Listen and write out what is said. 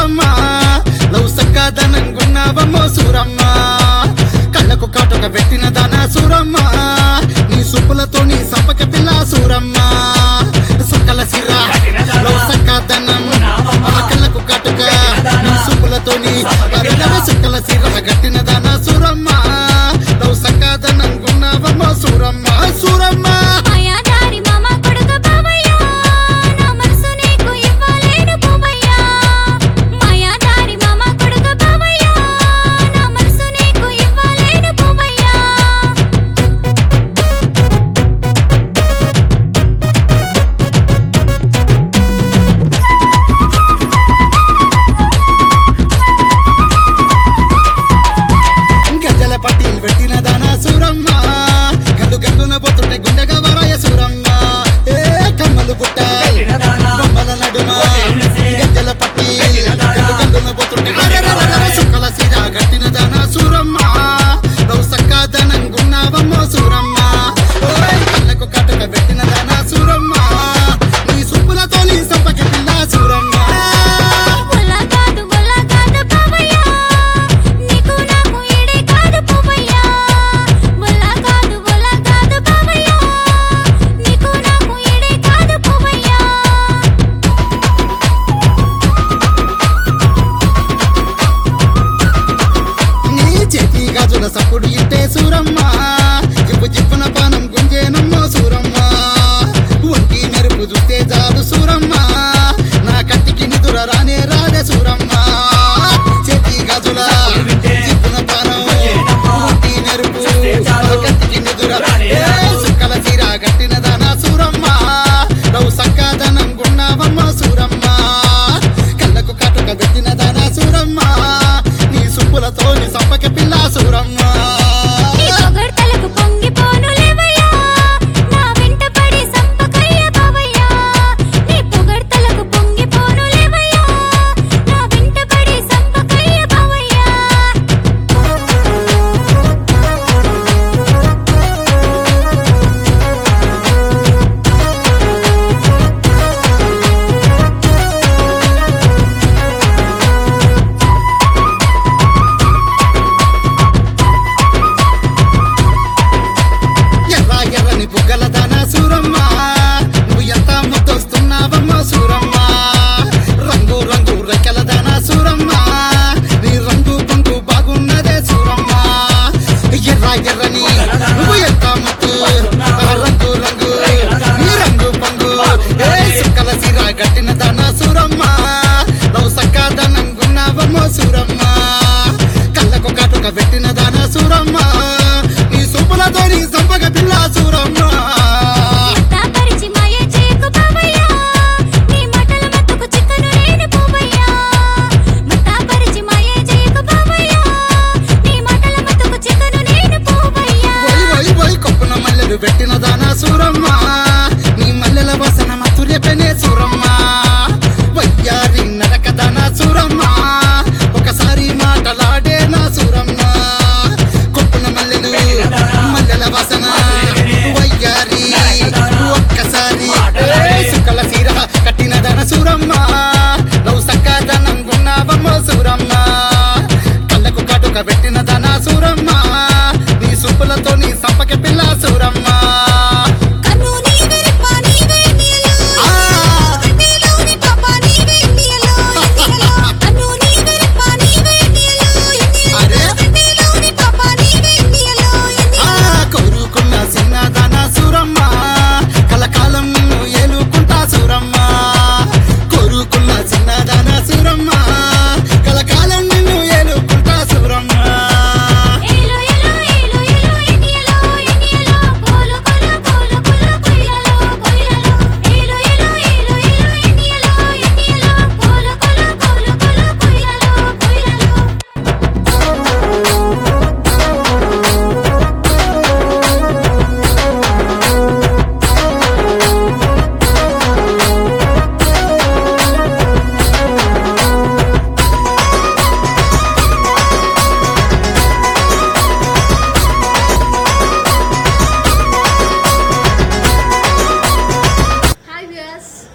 Suramma love సక్కాదనంగున్నావమ్మో సూరమ్మ కళ్ళకు కాటుక పెట్టిన దాన సూరమ్మ నీ సుప్పులతో నీ సంపక పిల్ల సూరమ్మ సకల సిర లవ్ సక్కాదనం ఆ కళ్ళకు కాటుక నీ సుప్పులతో నీ అరెలవ సకల సిర గట్టిన దాన సూరమ్మ లవ్ సక్కాదనంగున్నావమ్మో సూరమ్మ సూరమ్మ మాయాదారి మామ కొడుకు బావయ్య నా మనసు నీకు ఇవ్వలేను పోవయ్య మాయాదారి మామ కొడుకు బావయ్య నా మనసు నీకు ఇవ్వలేను పోవయ్య గజ్జల పట్టీలు పెట్టిన దాన సూరమ్మ గల్లు గల్లున పోతుంటే గుండెగా వరాయ సూరమ్మ ఏ కమ్మలు గుట్ట బొమ్మల నడుమ గజ్జల పట్టి గల్లు గల్లున పోతుంటే అరెరెరెరె సుక్కల సీర గట్టిన దాన సూరమ్మ లవ్ సక్కాదనంగున్నావమ్మో సూరమ్మ ఓయ్ కళ్ళకు కట్టుక పెట్టిన దాన సూరమ్మ నీ సుప్పులతో నీ సంపకి పిల్ల సూరమ్మ గొల్ల కాదు గొల్ల కాదు బావయ్య నీకు నాకు ఈడే కాదు పోవయ్య గొల్ల కాదు గొల్ల కాదు బావయ్య నీకు నాకు ఈడే కాదు పోవయ్య నీ చేతి గాజుల సప్పుడు ఇంటే సూరమ్మ జిప్పు జిప్పున పానం గుంజేనమ్మో సూరమ్మ ఒంటి మెరుపు చూస్తే చాలు సూరమ్మ నా కట్టికి నిదుర రానే రాదే సూరమ్మ